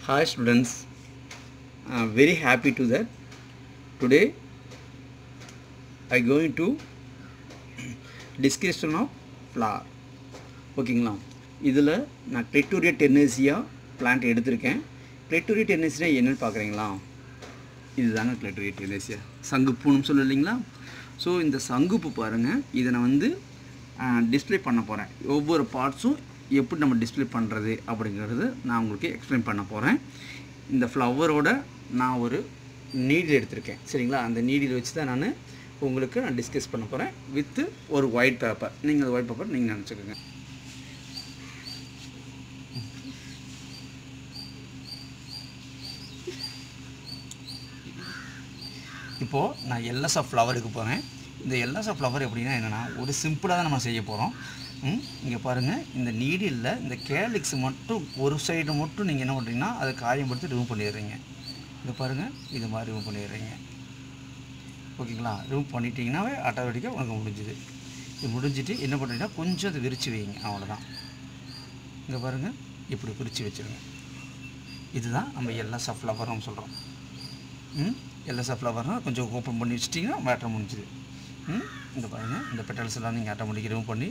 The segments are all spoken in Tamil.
Hi students, uh, very happy to that. Today I going to discussion of flower. ஓகேங்களா இதில் நான் கிளிட்டோரியா டென்னேசியா பிளான்ட் எடுத்திருக்கேன் கிளிட்டோரியா டென்னேசியா என்னன்னு பார்க்குறீங்களா இதுதாங்க கிளிட்டோரியா டென்னேசியா சங்குப்பூன்னு சொல்லு இல்லைங்களா ஸோ இந்த சங்குப்பூ பாருங்கள் இதை நான் வந்து டிஸ்ப்ளே பண்ண போகிறேன் ஒவ்வொரு பார்ட்ஸும் எப்படி நம்ம டிஸ்ப்ளே பண்ணுறது அப்படிங்கிறது நான் உங்களுக்கு எக்ஸ்பிளைன் பண்ண போகிறேன் இந்த ஃப்ளவரோட நான் ஒரு நீடில் எடுத்திருக்கேன் சரிங்களா அந்த நீடில் வச்சு தான் நான் உங்களுக்கு நான் டிஸ்கஸ் பண்ண போகிறேன் வித்து ஒரு ஒயிட் பேப்பர் நீங்கள் அந்த ஒயிட் பேப்பர் நீங்கள் நினச்சிக்கோங்க இப்போது நான் எல்எஸ் ஆஃப் ஃப்ளவர் எடுக்க போகிறேன் இந்த எல்எஸ் ஆஃப் ஃப்ளவர் எப்படின்னா என்னென்னா ஒரு சிம்பிளாக தான் நம்ம செய்ய போகிறோம் இங்கே பாருங்கள் இந்த நீடில் இந்த கேலிக்ஸ் மட்டும் ஒரு சைடு மட்டும் நீங்கள் என்ன பண்ணுறீங்கன்னா அதை காயப்படுத்தி ரிமூவ் பண்ணிடுறீங்க இங்கே பாருங்கள் இது மாதிரி ரிமூவ் பண்ணிடுறீங்க ஓகேங்களா ரிமூவ் பண்ணிட்டீங்கன்னாவே ஆட்டோமேட்டிக்காக உனக்கு முடிஞ்சுது இது முடிஞ்சிட்டு என்ன பண்ணுறீங்கன்னா கொஞ்சம் அதை விரித்து வைங்க அவ்வளோதான் இங்கே பாருங்கள் இப்படி பிரித்து வச்சுருங்க இதுதான் நம்ம எல்எஸ் ஆஃப் ஃப்ளவர் நம்ம சொல்கிறோம் ம் எல்எஸ் ஆஃப் ஃப்ளவர்னால் கொஞ்சம் ஓப்பன் பண்ணி வச்சிட்டிங்கன்னா மேட்ரு முடிஞ்சுது ம் இங்கே பாருங்கள் இந்த பெட்டல்ஸ் எல்லாம் நீங்கள் ஆட்டோமேட்டிக் ரிமூவ் பண்ணி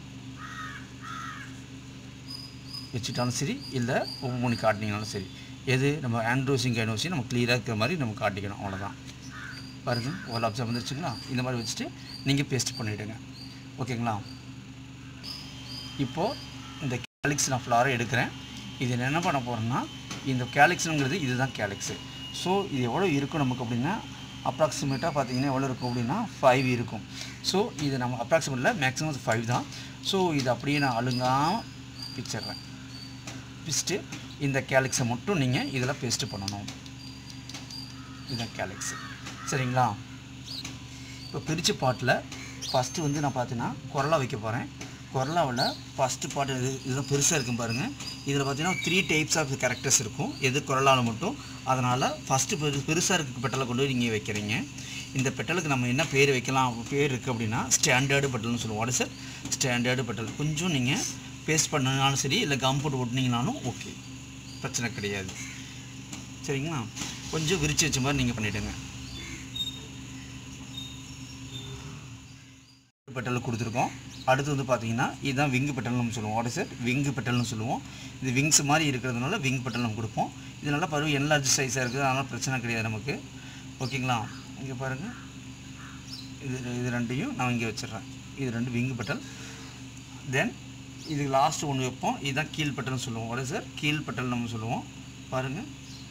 வச்சுட்டாலும் சரி இல்லை ஓப்பன் பண்ணி காட்டினீங்கனாலும் சரி எது நம்ம ஆண்ட்ரோசிங் கைனோசி நம்ம கிளியராக இருக்கிற மாதிரி நம்ம காட்டிக்கணும் அவ்வளோதான் பாருங்கள் ஓல் அப்சர் வந்துருச்சுங்களா இந்த மாதிரி வச்சுட்டு நீங்கள் பேஸ்ட் பண்ணிவிடுங்க ஓகேங்களா இப்போது இந்த கேலிக்ஸ் நான் ஃப்ளாரை எடுக்கிறேன் இது என்ன பண்ண போகிறேன்னா இந்த கேலிக்ஸுங்கிறது இதுதான் கேலிக்ஸு ஸோ இது எவ்வளோ இருக்கும் நமக்கு அப்படின்னா அப்ராக்சிமேட்டாக பார்த்தீங்கன்னா எவ்வளோ இருக்கும் அப்படின்னா ஃபைவ் இருக்கும் ஸோ இது நம்ம அப்ராக்சிமேட்டில் மேக்ஸிமம் ஃபைவ் தான் ஸோ இது அப்படியே நான் அழுங்காமல் பிச்சிடுறேன் பிச்சுட்டு இந்த கேலிக்ஸை மட்டும் நீங்கள் இதில் பேஸ்ட்டு பண்ணணும் இதுதான் கேலிக்ஸு சரிங்களா இப்போ பிரித்து பாட்டில் ஃபஸ்ட்டு வந்து நான் பார்த்தீங்கன்னா குரலா வைக்க போகிறேன் குரலாவில் ஃபஸ்ட்டு பாட்டு இது இதுதான் பெருசாக இருக்கும் பாருங்கள் இதில் பார்த்தீங்கன்னா த்ரீ டைப்ஸ் ஆஃப் கேரக்டர்ஸ் இருக்கும் எது குரலால் மட்டும் அதனால் ஃபஸ்ட்டு பெரு பெருசாக இருக்க பெட்டலை கொண்டு போய் நீங்கள் வைக்கிறீங்க இந்த பெட்டலுக்கு நம்ம என்ன பேர் வைக்கலாம் பேர் இருக்குது அப்படின்னா ஸ்டாண்டர்டு பெட்டல்னு சொல்லுவோம் வாட் சார் ஸ்டாண்டர்டு பெட்டல் கொஞ்சம் நீங்கள் பேஸ்ட் பண்ணினாலும் சரி இல்லை கம் போட்டு ஒட்டினீங்கனாலும் ஓகே பிரச்சனை கிடையாது சரிங்களா கொஞ்சம் விரித்து வச்ச மாதிரி நீங்கள் பண்ணிவிடுங்க பெட்டல் கொடுத்துருக்கோம் அடுத்து வந்து பார்த்தீங்கன்னா இதுதான் விங்கு பெட்டல் நம்ம சொல்லுவோம் வாட் சார் விங்கு பெட்டல்னு சொல்லுவோம் இது விங்ஸ் மாதிரி இருக்கிறதுனால விங் பெட்டல் நம்ம கொடுப்போம் இது நல்லா பருவம் என்லார்ஜ் சைஸாக இருக்குது அதனால் பிரச்சனை கிடையாது நமக்கு ஓகேங்களா இங்கே பாருங்கள் இது இது ரெண்டையும் நான் இங்கே வச்சிடுறேன் இது ரெண்டு விங்கு பெட்டல் தென் இது லாஸ்ட் ஒன்று வைப்போம் இதுதான் கீழ் பெட்டல்னு சொல்லுவோம் வாட் சார் கீழ் பெட்டல் நம்ம சொல்லுவோம் பாருங்கள்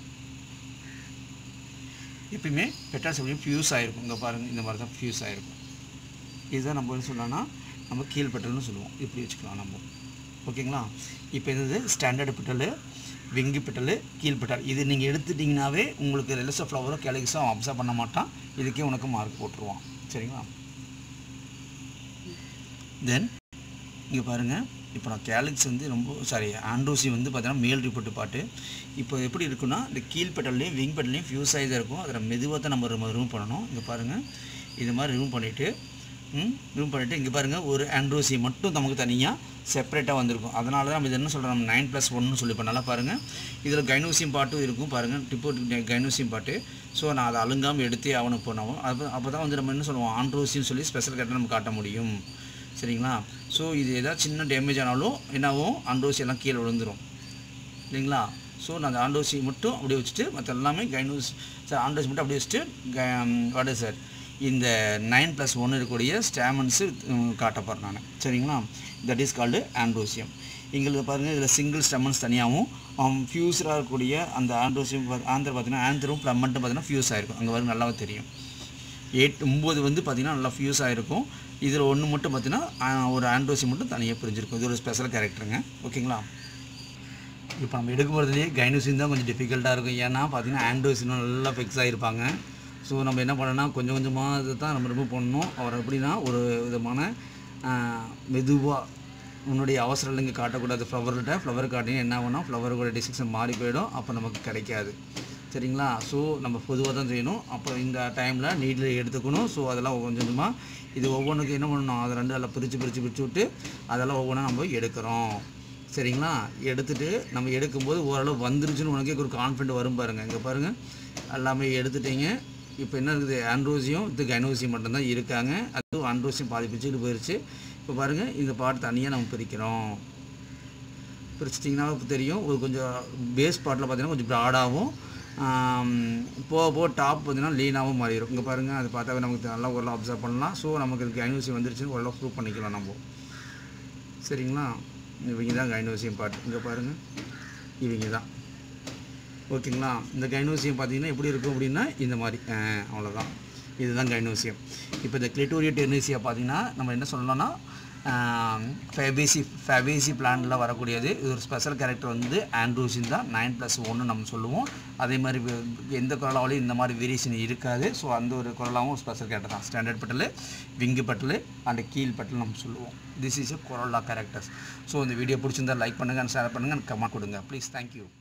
எப்பயுமே பெட்டல்ஸ் எப்படியும் ஃபியூஸ் ஆகிருக்கும் இங்கே பாருங்கள் இந்த மாதிரி தான் ஃபியூஸ் ஆகிருக்கும் இதுதான் நம்ம என்ன சொல்லலாம்னா நம்ம கீழ் பெட்டல்னு சொல்லுவோம் இப்படி வச்சுக்கலாம் நம்ம ஓகேங்களா இப்போ இது ஸ்டாண்டர்டு பெட்டலு விங்கு பெட்டலு கீழ் பெட்டல் இது நீங்கள் எடுத்துட்டிங்கனாவே உங்களுக்கு ரெலஸ் ஃப்ளவரோ கேலக்ஸோ அப்சர்வ் பண்ண மாட்டான் இதுக்கே உனக்கு மார்க் போட்டுருவான் சரிங்களா தென் இங்கே பாருங்கள் இப்போ நான் கேலக்ஸ் வந்து ரொம்ப சாரி ஆண்ட்ரோசி வந்து பார்த்தீங்கன்னா மேல் ரிப்போர்ட் பாட்டு இப்போ எப்படி இருக்குன்னா இந்த கீழ் பெட்டல்லையும் விங் பெட்டல்லையும் ஃபியூஸ் ஆகி தான் இருக்கும் அதில் மெதுவாக தான் நம்ம ரிமூவ் பண்ணணும் இங்கே பாருங்கள் இது மாதிரி ரிமூவ் பண்ணிவிட்டு ரிமூவ் பண்ணிவிட்டு இங்கே பாருங்கள் ஒரு ஆண்ட்ரோசி மட்டும் நமக்கு தனியாக செப்பரேட்டாக வந்திருக்கும் அதனால தான் நம்ம இது என்ன சொல்கிறோம் நம்ம நைன் ப்ளஸ் ஒன்னு சொல்லி பண்ணலாம் பாருங்கள் இதில் கைனோசியம் பாட்டும் இருக்கும் பாருங்கள் டிப்போ கைனோசியம் பாட்டு ஸோ நான் அதை அழுங்காமல் எடுத்தே ஆகணும் போனாவும் அப்போ அப்போ தான் வந்து நம்ம என்ன சொல்லுவோம் ஆண்ட்ரோசின்னு சொல்லி ஸ்பெஷல் கட்டை நம்ம காட்ட முடியும் சரிங்களா ஸோ இது ஏதாவது சின்ன டேமேஜ் ஆனாலும் என்னாகும் ஆண்ட்ரோசி எல்லாம் கீழே விழுந்துடும் இல்லைங்களா ஸோ நான் அந்த ஆண்டோசி மட்டும் அப்படியே வச்சுட்டு மற்ற எல்லாமே கைனோஸ் சார் ஆண்டோசி மட்டும் அப்படியே வச்சுட்டு வாட் சார் இந்த நைன் ப்ளஸ் ஒன்று இருக்கக்கூடிய ஸ்டாமன்ஸு காட்ட போகிறேன் நான் சரிங்களா தட் இஸ் கால்டு ஆண்ட்ரோசியம் எங்களுக்கு பாருங்கள் இதில் சிங்கிள் ஸ்டெமன்ஸ் தனியாகவும் ஃபியூஸராக இருக்கக்கூடிய அந்த ஆண்ட்ரோசியம் ஆந்திர பார்த்தீங்கன்னா ஆந்திரும் ப்ளமெண்ட்டும் பார்த்தீங்கன்னா ஃபியூஸ் ஆகிருக்கும் அங்கே வரும் நல்லாவே தெரியும் எயிட் ஒம்பது வந்து பார்த்திங்கன்னா நல்லா ஃபியூஸ் ஆகிருக்கும் இதில் ஒன்று மட்டும் பார்த்தீங்கன்னா ஒரு ஆண்ட்ரோசி மட்டும் தனியாக பிரிஞ்சிருக்கும் இது ஒரு ஸ்பெஷல் கேரக்டருங்க ஓகேங்களா இப்போ நம்ம எடுக்க போகிறதுலேயே கைனோசின் தான் கொஞ்சம் டிஃபிகல்ட்டாக இருக்கும் ஏன்னா பார்த்தீங்கன்னா ஆண்ட்ரோசின் நல்லா ஃபிக்ஸ் ஆகிருப்பாங்க ஸோ நம்ம என்ன பண்ணோன்னா கொஞ்சம் கொஞ்சமாக இதை தான் நம்ம ரிமூவ் பண்ணணும் அவர் எப்படின்னா ஒரு விதமான மெதுவாக உன்னுடைய அவசரம் இங்கே காட்டக்கூடாது ஃப்ளவர்கிட்ட ஃப்ளவர் காட்டினா என்ன ஆகும்னா ஃப்ளவரோட டிசிக்ஷன் மாறி போயிடும் அப்போ நமக்கு கிடைக்காது சரிங்களா ஸோ நம்ம பொதுவாக தான் செய்யணும் அப்போ இந்த டைமில் நீட்டில் எடுத்துக்கணும் ஸோ அதெல்லாம் கொஞ்சம் கொஞ்சமாக இது ஒவ்வொன்றுக்கு என்ன பண்ணணும் அதை ரெண்டு அதில் பிரித்து பிரித்து பிரித்து விட்டு அதெல்லாம் ஒவ்வொன்றா நம்ம எடுக்கிறோம் சரிங்களா எடுத்துட்டு நம்ம எடுக்கும்போது ஓரளவு வந்துருச்சுன்னு உனக்கே ஒரு கான்ஃபிடென்ட் வரும் பாருங்கள் இங்கே பாருங்கள் எல்லாமே எடுத்துட்டீங்க இப்போ என்ன இருக்குது ஆண்ட்ரோசியும் இது கைனோசியம் மட்டும்தான் இருக்காங்க அதுவும் ஆண்ட்ரோசியம் பாதி பிச்சுட்டு போயிடுச்சு இப்போ பாருங்கள் இந்த பாட்டு தனியாக நம்ம பிரிக்கிறோம் பிரிச்சிட்டிங்கன்னா இப்போ தெரியும் ஒரு கொஞ்சம் பேஸ் பாட்டில் பார்த்தீங்கன்னா கொஞ்சம் ப்ராடாகவும் போக போக டாப் பார்த்தீங்கன்னா லீனாகவும் மாறிடும் இங்கே பாருங்கள் அது பார்த்தாவே நமக்கு நல்லா ஓரளவு அப்சர்வ் பண்ணலாம் ஸோ நமக்கு இதுக்கு கைனோசியம் வந்துருச்சுன்னு ஓரளவு ப்ரூவ் பண்ணிக்கலாம் நம்ம சரிங்களா இவங்க தான் கைனோசியம் பாட்டு இங்கே பாருங்கள் இவங்க தான் ஓகேங்களா இந்த கைனோசியம் பார்த்தீங்கன்னா எப்படி இருக்கும் அப்படின்னா இந்த மாதிரி அஹ், அவ்வளோதான் இதுதான் கைனோசியம் இப்போ இந்த கிளிட்டோரியோ டெர்னேசியா பார்த்தீங்கன்னா நம்ம என்ன சொல்லலாம்னா ஃபேபேசி ஃபேபேசி பிளான்ல வரக்கூடியது இது ஒரு ஸ்பெஷல் கேரக்டர் வந்து ஆண்ட்ரூசின் தான் நைன் ப்ளஸ் ஒன்று நம்ம சொல்லுவோம் அதே மாதிரி வே- எந்த குரலாவிலையும் இந்த மாதிரி வேரியேஷன் இருக்காது ஸோ அந்த ஒரு குரலாவும் ஒரு ஸ்பெஷல் கேரக்டர் தான் standard petal wing petal and கீழ் பட்டல் நம்ம சொல்லுவோம் this is a corolla characters so இந்த வீடியோ பிடிச்சிருந்தா லைக் பண்ணுங்கள் ஷேர் பண்ணுங்கள் கமெண்ட் கொடுங்க ப்ளீஸ் தேங்க்யூ